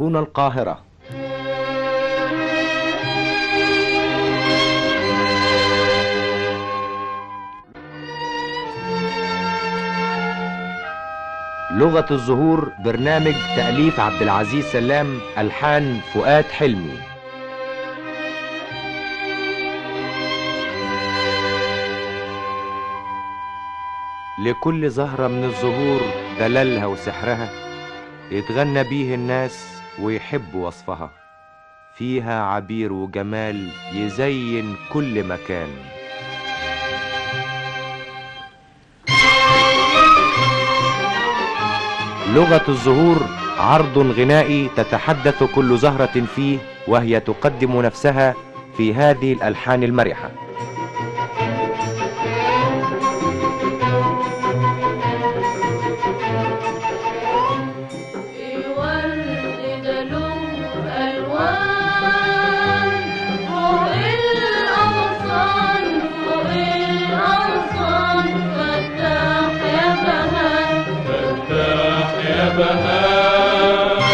هنا القاهرة لغة الزهور برنامج تأليف عبد العزيز سلام ألحان فؤاد حلمي لكل زهرة من الزهور دلالها وسحرها يتغنى بيه الناس ويحبوا وصفها فيها عبير وجمال يزين كل مكان لغة الزهور عرض غنائي تتحدث كل زهرة فيه وهي تقدم نفسها في هذه الألحان المرحة الورد ده له ألوان فوق الأغصان فوق الأغصان فتح يا بهاء فتاح يا بهاء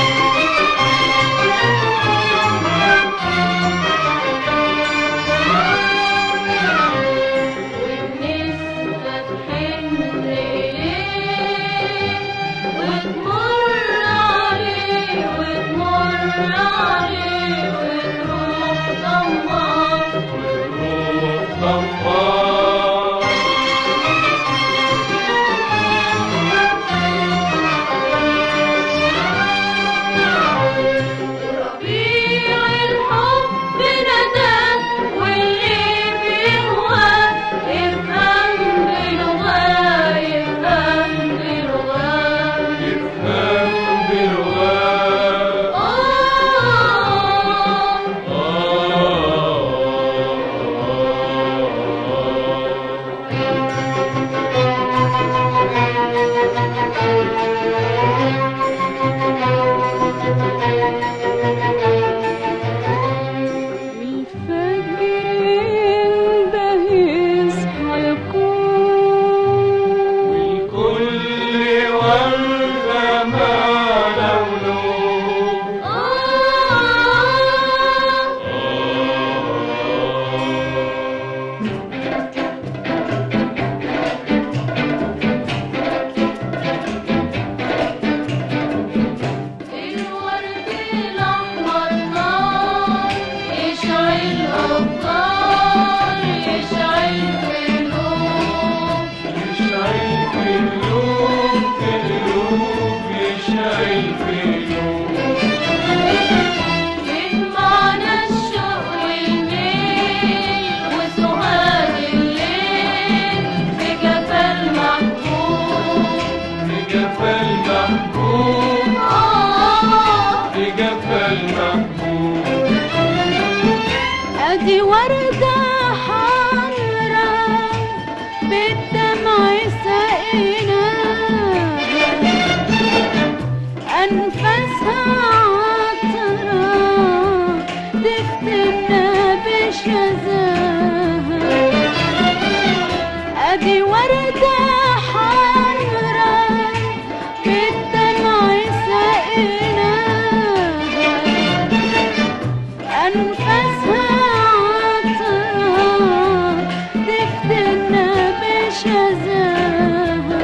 والنسمة تحن إليه وتمر عليه وتمر عليه وتروح طماع روح طماع ربيع الحب ندى واللي بيهوى يفهم بلغة يفهم بلغة يفهم بلغات آه والفجر ده يصحى الكون والكل وردة ما لونه الورد الأحمر نار يشعل أبطال يشعل قلوب يشعل في القلوب في القلوب يشعل في القلوب يجمعنا الشوق والميل وسهاد الليل في جفا المحبوب بجفا المحبوب آه بجفا المحبوب ادي وردة حمرا بالدمع سقيناها انفاسها عطرة تفتنا بشذاها ادي وردة حمرا بالدمع سقيناها أنفاسها عطرة تفتنا بشذاها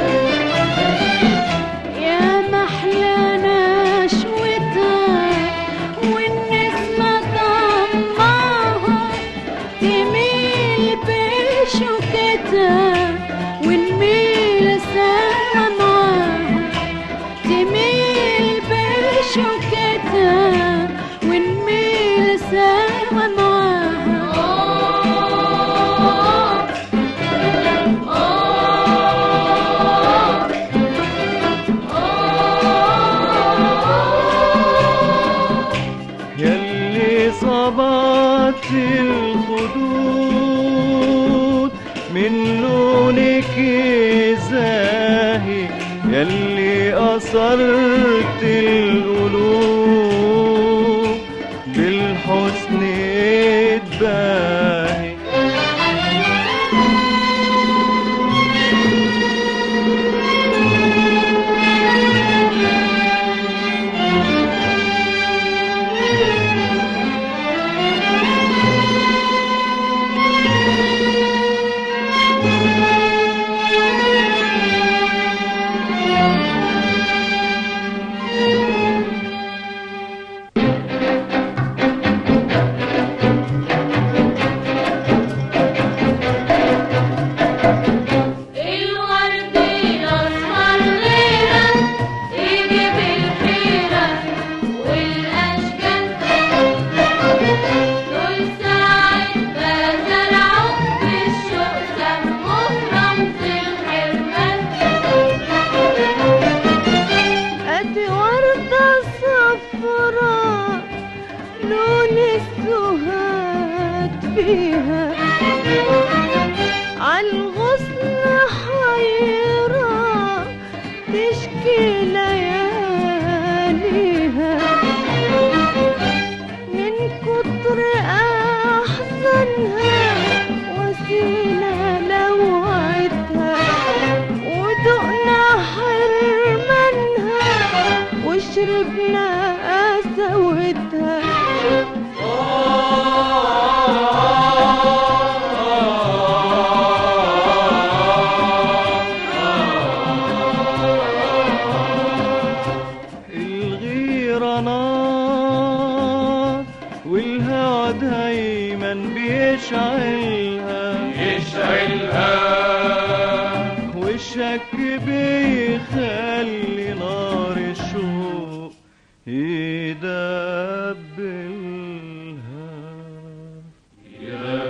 يا محلى نشوتها والنسمة طمعها تميل بشوكتها ونميل سوا معاها تميل بشوكتها ونميل سوا معاها يلي صبت الخدود من لونك زاهي يلي أصرت القلوب بالحسن الباهي فيها عالغصن حيرة تشكي لياليها من كتر أحزانها وسيلة لوعتها ودقنا حرمانها وشربنا قسوتها الغيرة نار والهوى دايما بيشعلها يشعلها والشك بيخلي نار الشوق يدبلها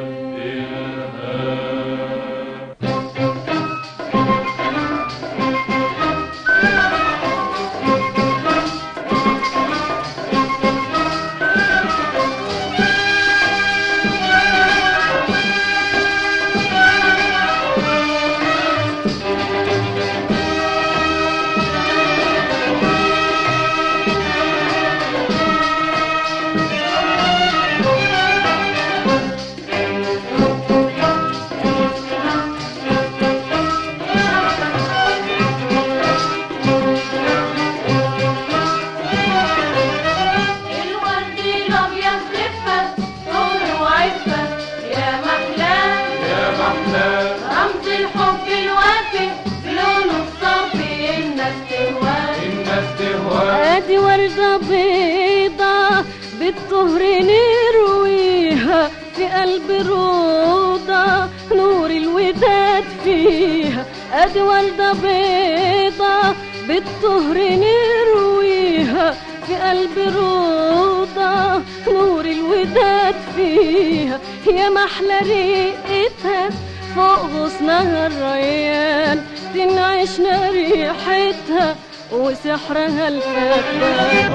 الورد الابيض لفه طول وعفه يا محلاه يا محلاه رمز الحب الوافي بلونه الصافي الناس تهواه الناس تهوى ادي وردة بيضة بالطهر نرويها في قلب روضة نور الوداد فيها ادي وردة بيضة بالطهر نرويها في قلب روضة نور الوداد فيها يا محلى ريقتها فوق غصنها الريان تنعشنا ريحتها وسحرها الفتان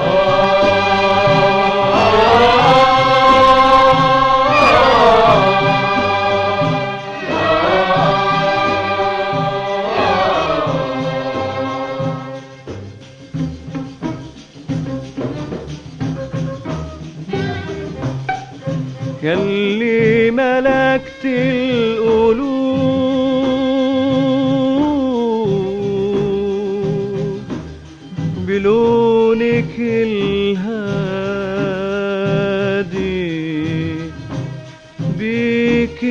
يلي ملكت القلوب بلونك الهادي بيك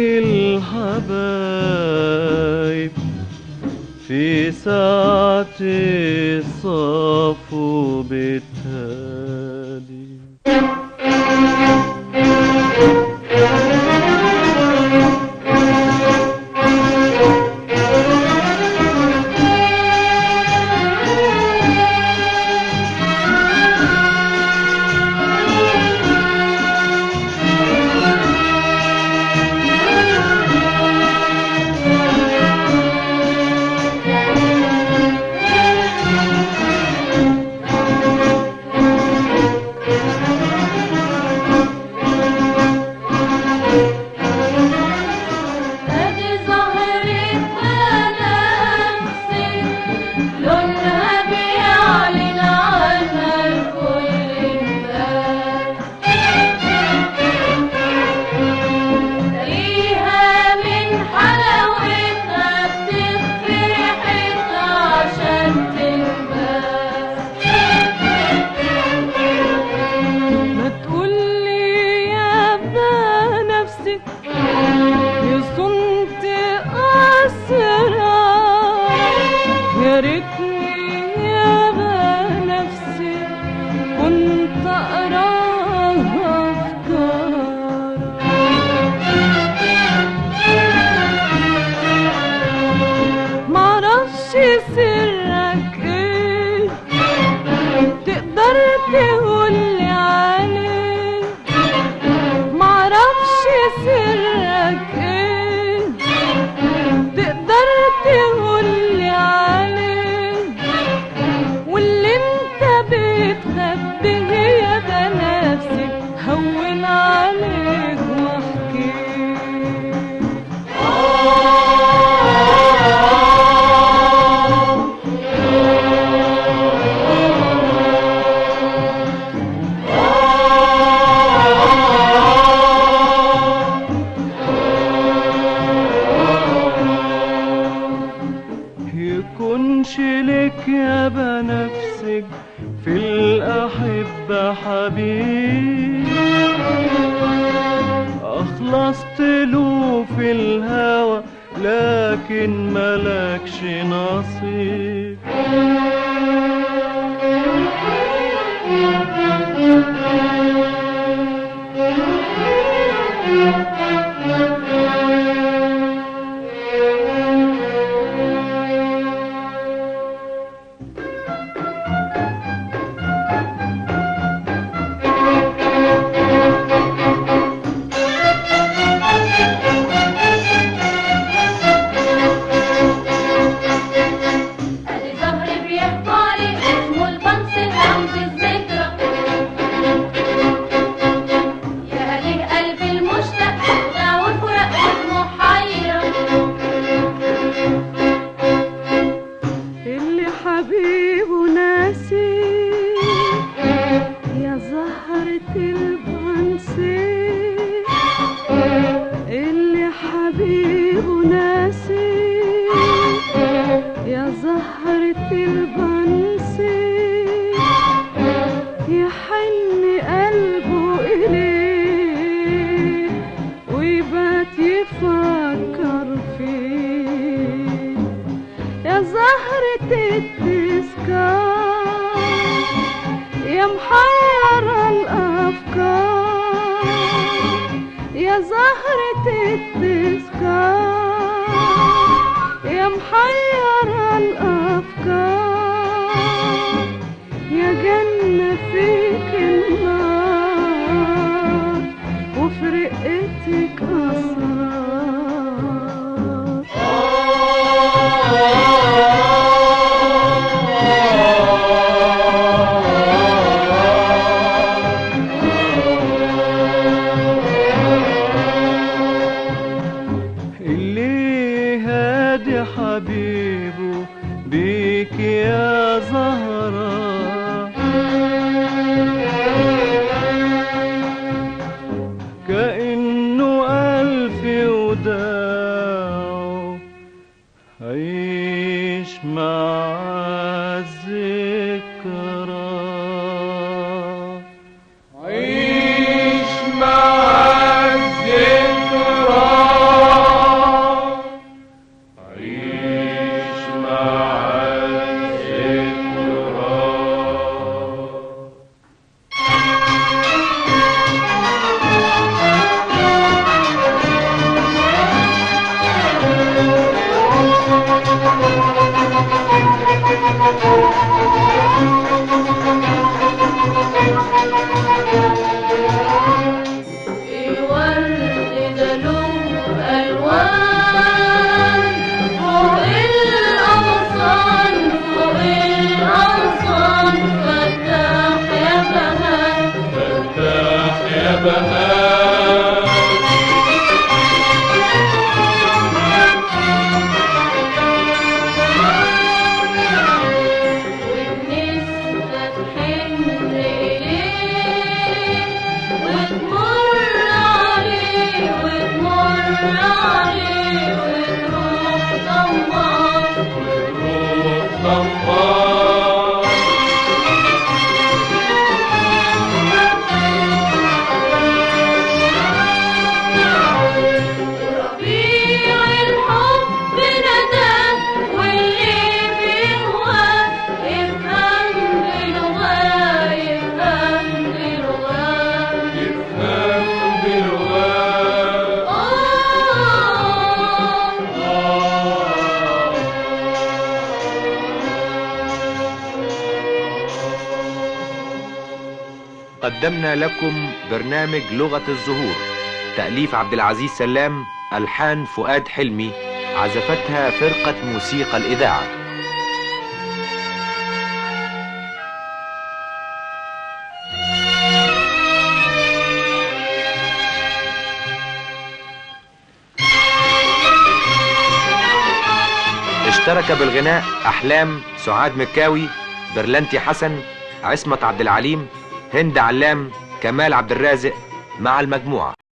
الحبايب في ساعة الصفو بالتالي ادي ظهرك بنفسي لونها بيعلن عنها الكل الناس تلاقيها من حلاوتها بتخفي ريحتها عشان تنبات ما تقولي يا بنفسك يا صنت أسرار يا ريتني يا بنفسي كنت أقراها أفكار معرفش سرك ايه تقدر تقولي عليه معرفش سرك ايه تقدر تقولي عليه واللي انت بتخبيه يا ده نفسي هون عليه واحكي يبقى حبيب أخلصت له في الهوى لكن ملكش نصيب ادي زهر بيحضري اسمه البنس رمز الذكرى يا اهلي قلبي المشتاق ده والفراق اسمه حيرة اللي حبيبه ناسي يا زهرة البنسي اللي حبيبه ناسي يا زهرة البنسي يحن قلبه إليه ويبات يفكر فيه يا زهرة التذكار يا محيرة الأفكار يا زهرة التذكار يا محيرة الأفكار يا جنة فيك النار وفي رقتك أسرار اللي هادي حبيبه بيك يا زهرة كأنه ألف وداع عيش مع الذكرى عيش مع الذكرى عيش مع الذكرى الورد ده له ألوان فوق الأغصان فوق الأغصان فتح يا بهان فتاح يا بهاء والنسمة تحن إليه وتمر عليه وتمر عليه وتروح ضمان روح طماع ربيع الحب ندى واللي بيهوى يفهم بلغة يفهم بلغة يفهم بلغات آه قدمنا لكم برنامج لغة الزهور تأليف عبد العزيز سلام ألحان فؤاد حلمي عزفتها فرقة موسيقى الإذاعة اشترك بالغناء أحلام سعاد مكاوي برلنتي حسن عصمت عبد العليم هند علام كمال عبد الرازق مع المجموعة